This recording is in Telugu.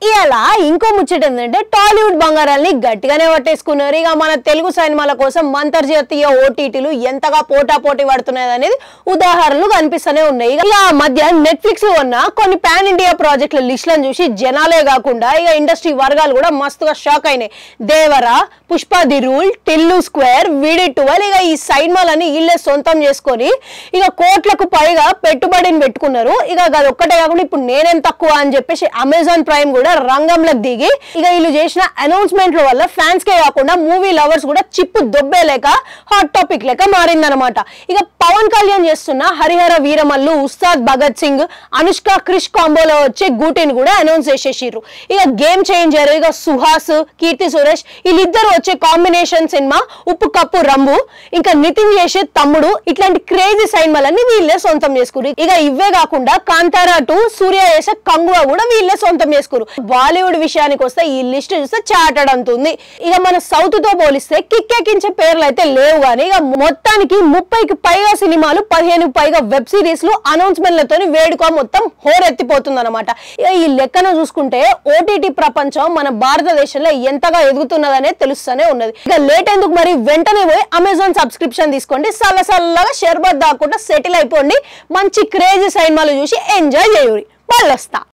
ఇలా ఇంకో ముచ్చట ఏంటంటే టాలీవుడ్ బంగారాల్ని గట్టిగానే పట్టేసుకున్నారు ఇక మన తెలుగు సినిమాల కోసం అంతర్జాతీయ ఓటీటీలు ఎంతగా పోటా పోటీ పడుతున్నాయి అనేది ఉదాహరణలు కనిపిస్తూనే ఉన్నాయి ఇక ఆ మధ్య నెట్ఫ్లిక్స్ ఉన్న కొన్ని పాన్ ఇండియా ప్రాజెక్టుల లిస్టులను చూసి జనాలే కాకుండా ఇక ఇండస్ట్రీ వర్గాలు కూడా మస్తుగా షాక్ అయినాయి Devara Pushpa the rule Tillu square VD twelve ఇక ఈ సినిమాలని వీళ్ళే సొంతం చేసుకొని ఇక కోట్లకు పైగా పెట్టుబడిని పెట్టుకున్నారు ఇక అది ఒక్కటే కాకుండా ఇప్పుడు నేనేం తక్కువ అని చెప్పేసి అమెజాన్ ప్రైమ్ కూడా రంగంలోకి దిగి ఇక వీళ్ళు చేసిన అనౌన్స్మెంట్ల వల్ల ఫ్యాన్స్ కే కాకుండా మూవీ లవర్స్ కూడా చిప్పు దొబ్బేలేక హాట్ టాపిక్ లేక మారిందనమాట ఇక పవన్ కళ్యాణ్ చేస్తున్న హరిహర వీరమల్లు ఉస్తాద్ భగత్ సింగ్ అనుష్క క్రిష్ కాంబోలో వచ్చే గూటిని కూడా అనౌన్స్ చేసేసిర్రు ఇక గేమ్ చేంజర్ ఇక సుహాస్ కీర్తి సురేష్ వీళ్ళిద్దరు వచ్చే combination cinema Uppu Kappurambu ఇంకా నితిన్ చేసే తమ్ముడు ఇట్లాంటి క్రేజీ సినిమాలన్నీ వీళ్ళే సొంతం చేసుకురు ఇక ఇవే కాకుండా కాంతారా టూ సూర్య చేసే కంగువ కూడా వీళ్ళే సొంతం చేసుకురు బాలీవుడ్ విషయానికి వస్తే ఈ లిస్ట్ చూస్తే చాటడ్ అంతుంది ఇక మన సౌత్ తో పోలిస్తే కిక్కెక్కించే పేర్లు అయితే లేవు కానీ ఇక మొత్తానికి ముప్పైకి పైగా సినిమాలు పదిహేను పైగా వెబ్ సిరీస్లు అనౌన్స్మెంట్లతో వేడుక మొత్తం హోరెత్తిపోతుంది అనమాట ఇక ఈ లెక్కను చూసుకుంటే ఓటీటీ ప్రపంచం మన భారతదేశంలో ఎంతగా ఎదుగుతున్నదనే తెలుస్తూనే ఉన్నది ఇక లేట్ ఎందుకు మరి వెంటనే పోయి అమెజాన్ సబ్స్క్రిప్షన్ తీసుకోండి సల్ల సల్లగా షర్బత్ దాకుండా సెటిల్ అయిపోండి మంచి క్రేజీ సినిమాలు చూసి ఎంజాయ్ చేయూరి వాళ్ళు వస్తా